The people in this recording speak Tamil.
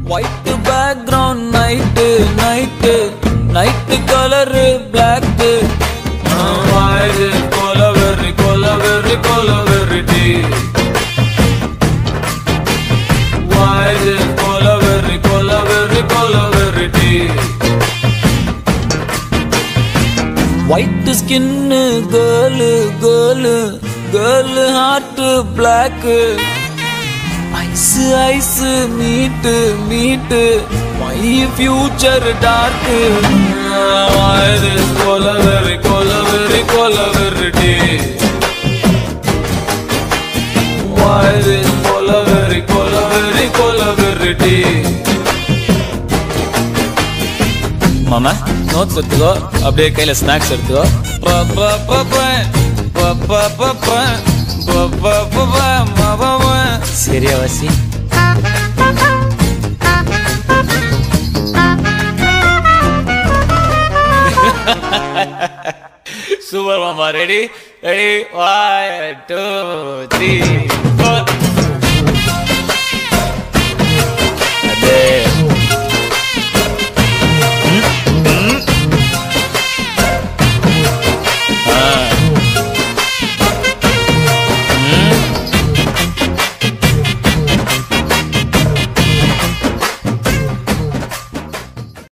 White background night night night colour black why this kolaveri kolaveri kolaveri di why this kolaveri kolaveri kolaveri di white skin girl girl girl heart black eyes eyes meet meet my future dark why this kolaveri kolaveri kolaveri di why this kolaveri kolaveri kolaveri di மாமா நோட்ஸ் எடுத்துக்கோ அப்படியே கையில ஸ்நாக்ஸ் எடுத்துக்கோ ப, ப, ப, ப. ப, ப, ப, ப. ப, ப, ப, ப. ம, ப, ப. சரியா வாசி சூப்பர் மாமா ready ready one two three four